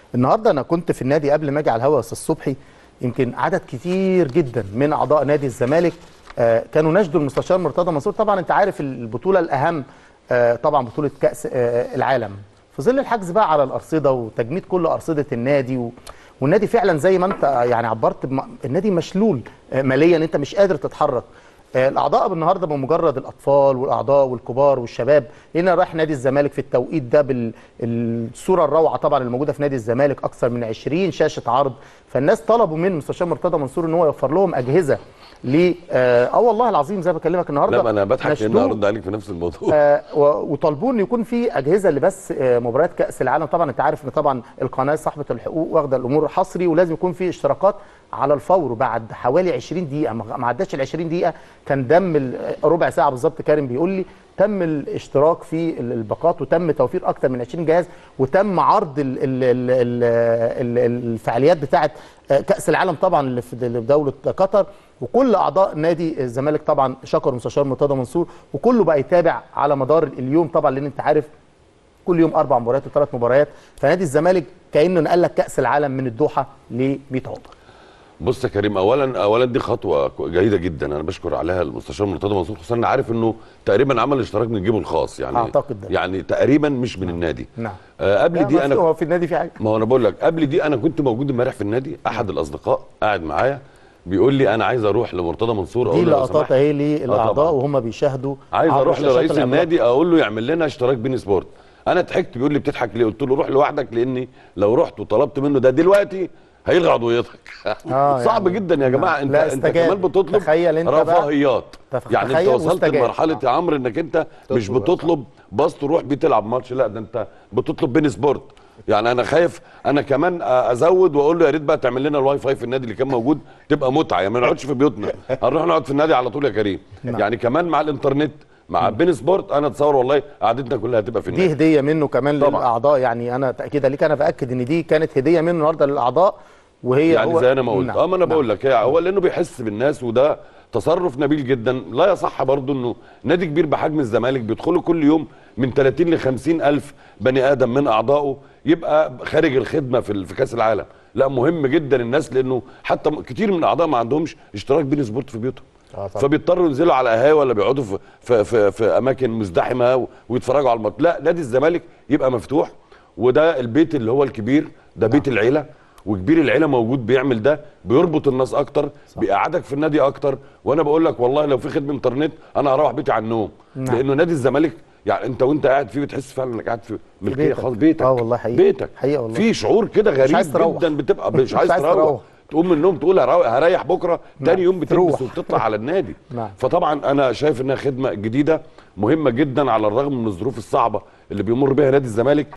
النهارده انا كنت في النادي قبل ما اجي على الهواء يا استاذ صبحي يمكن عدد كتير جدا من اعضاء نادي الزمالك آه، كانوا ناشدوا المستشار مرتضى منصور طبعا انت عارف البطوله الاهم آه، طبعا بطوله كاس آه، العالم في ظل الحجز بقى على الارصده وتجميد كل ارصده النادي و... والنادي فعلا زي ما انت يعني عبرت بم... النادي مشلول آه، ماليا انت مش قادر تتحرك آه، الاعضاء النهارده بمجرد الاطفال والاعضاء والكبار والشباب لان رايح نادي الزمالك في التوقيت ده بالصوره الروعه طبعا الموجوده في نادي الزمالك اكثر من 20 شاشه عرض فالناس طلبوا من مستشار مرتضى منصور ان هو يوفر لهم اجهزه ل اه آه والله العظيم زي ما بكلمك النهارده لا ما انا بضحك لان نشدوه. ارد عليك في نفس الموضوع آه، و- وطالبوا ان يكون في اجهزه لبث آه، مباريات كاس العالم طبعا انت عارف ان طبعا القناه صاحبه الحقوق واخده الامور حصري ولازم يكون في اشتراكات على الفور بعد حوالي 20 دقيقه ما ما عداش ال 20 دقيقه كان دم ال- ربع ساعه بالظبط كارم بيقول لي تم الاشتراك في ال- الباقات وتم توفير اكثر من 20 جهاز وتم عرض ال ال ال ال ال الفعاليات بتاعه آه، كاس العالم طبعا اللي في اللي في دوله قطر وكل اعضاء نادي الزمالك طبعا شكروا مستشار مرتضى منصور وكله بقى يتابع على مدار اليوم طبعا لان انت عارف كل يوم اربع مباريات وثلاث مباريات فنادي الزمالك كانه نقل لك كاس العالم من الدوحه ل 100 عقبه بص يا كريم اولا اولا دي خطوه كو- جيده جدا انا بشكر عليها المستشار مرتضى منصور خصوصا انا عارف انه تقريبا عمل اشتراك من جيبه الخاص يعني أعتقد ده. يعني تقريبا مش من النادي نعم آه قبل لا، دي ما في- انا هو في النادي في حاجه ما هو انا بقول لك قبل دي انا كنت موجود امبارح في النادي احد الاصدقاء قاعد معايا بيقول لي انا عايز اروح لمرتضى منصور دي اقول له لو لقطات سمحت اهي آه للاعضاء طبعاً. وهم بيشاهدوا عايز عبر اروح شاشات لرئيس العملاق. النادي اقول له يعمل لنا اشتراك بين سبورت انا ضحكت بيقول لي بتضحك ليه قلت له روح لوحدك لاني لو رحت وطلبت منه ده دلوقتي هيلغي عضويتك آه، صعب يعني- جدا يا جماعه انت لا، انت استجاب. كمان بتطلب تخيل انت بقى- رفاهيات تف- يعني انت تخيل وصلت واستجاب. لمرحله يا عمرو انك انت مش تطلب بتطلب باص تروح بيه تلعب ماتش لا ده انت بتطلب بين سبورت يعني انا خايف انا كمان ازود واقول له يا ريت بقى تعمل لنا الواي فاي في النادي اللي كان موجود تبقى متعه يعني ما نقعدش في بيوتنا هنروح نقعد في النادي على طول يا كريم نعم. يعني كمان مع الانترنت مع بين سبورت انا اتصور والله قعدتنا كلها هتبقى في دي النادي هديه منه كمان طبعاً. للاعضاء يعني انا تاكيدا ليك انا باكد ان دي كانت هديه منه النهارده للاعضاء وهي يعني هو زي انا ما قلت نعم. اه ما انا نعم. بقول لك هي هو لانه بيحس بالناس وده تصرف نبيل جدا لا يصح برضه انه نادي كبير بحجم الزمالك بيدخلوا كل يوم من 30 ل 50 الف بني ادم من اعضائه يبقى خارج الخدمه في ال- في كاس العالم لا مهم جدا الناس لانه حتى م- كتير من الاعضاء ما عندهمش اشتراك بين سبورت في بيوتهم آه طبعاً. فبيضطروا ينزلوا على قهاوي ولا بيقعدوا في في في, في اماكن مزدحمه و- ويتفرجوا على الماتش لا نادي الزمالك يبقى مفتوح وده البيت اللي هو الكبير ده بيت العيله وكبير العيله موجود بيعمل ده بيربط الناس اكتر بيقعدك في النادي اكتر وانا بقول لك والله لو في خدمه انترنت انا هروح بيتي على النوم نعم. لانه نادي الزمالك يعني انت وانت قاعد فيه بتحس فعلا انك قاعد في ملكيه بيتك. خاص بيتك آه والله حقيقي. بيتك حقيقة والله. في شعور كده غريب عايز تروح. جدا بتبقى مش مش عايز عايز تروح تروح. تقوم من النوم تقول هرو- هريح بكره تاني يوم تروح. بتلبس وبتطلع على النادي نعم. فطبعا انا شايف انها خدمه جديده مهمه جدا على الرغم من الظروف الصعبه اللي بيمر بها نادي الزمالك